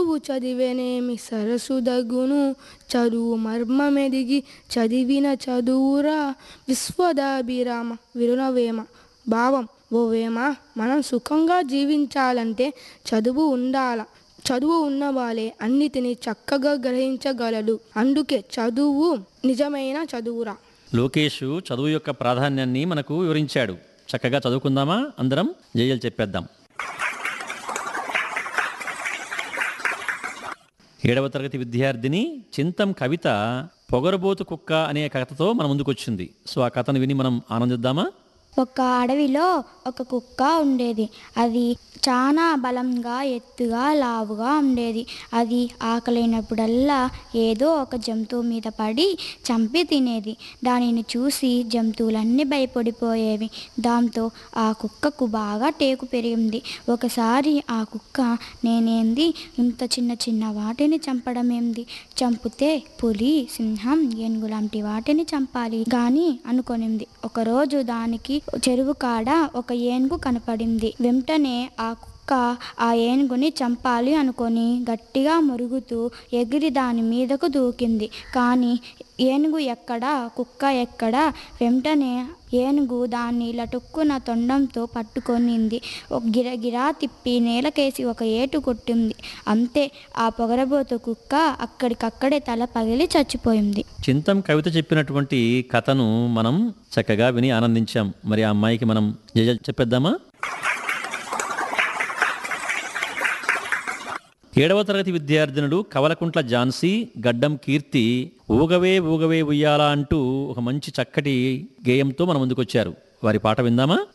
చదువు చదివేనేమి సరసు దగును చదువు మర్మమెదిగి చదివిన చదువురా విశ్వదాభిరామ విరుణవేమ భావం ఓ వేమ మనం సుఖంగా జీవించాలంటే చదువు ఉండాల చదువు ఉన్నవాళ్ళే అన్నిటిని చక్కగా గ్రహించగలడు అందుకే చదువు నిజమైన చదువురా లోకేష్ చదువు యొక్క ప్రాధాన్యాన్ని మనకు వివరించాడు చక్కగా చదువుకుందామా అందరం జయలు చెప్పేద్దాం ఏడవ తరగతి విద్యార్థిని చింతం కవిత పొగరబోతు కుక్క అనే కథతో మన ముందుకొచ్చింది సో ఆ కథను విని మనం ఆనందిద్దామా ఒక అడవిలో ఒక కుక్క ఉండేది అది చాలా బలంగా ఎత్తుగా లావుగా ఉండేది అది ఆకలైనప్పుడల్లా ఏదో ఒక జంతువు మీద పడి చంపి తినేది దానిని చూసి జంతువులన్నీ భయపడిపోయేవి దాంతో ఆ కుక్కకు బాగా టేకు పెరిగింది ఒకసారి ఆ కుక్క నేనేంది ఇంత చిన్న చిన్న వాటిని చంపడం ఏంది చంపితే పులి సింహం ఏనుగు లాంటి వాటిని చంపాలి గాని అనుకొనింది ఒకరోజు దానికి చెరువు కాడ ఒక ఏనుగు కనపడింది వెంటనే ఆ కుక్క ఆ ఏనుగుని చంపాలి అనుకొని గట్టిగా మురుగుతూ ఎగిరి దాని మీదకు దూకింది కానీ ఏనుగు ఎక్కడా కుక్క ఎక్కడా వెంటనే ఏనుగు దాన్ని లటుక్కున తొండంతో పట్టుకొనింది ఒక గిరగిరా తిప్పి నేలకేసి ఒక ఏటు కొట్టింది అంతే ఆ పొగరబోతు కుక్క అక్కడికక్కడే తల పగిలి చచ్చిపోయింది చింతం కవిత చెప్పినటువంటి కథను మనం చక్కగా విని ఆనందించాం మరి ఆ అమ్మాయికి మనం జయ చెప్పేద్దామా ఏడవ తరగతి విద్యార్థినుడు కవలకుంట్ల ఝాన్సీ గడ్డం కీర్తి ఊగవే ఊగవే ఉయ్యాలా అంటూ ఒక మంచి చక్కటి గేయంతో మన ముందుకొచ్చారు వారి పాట విందామా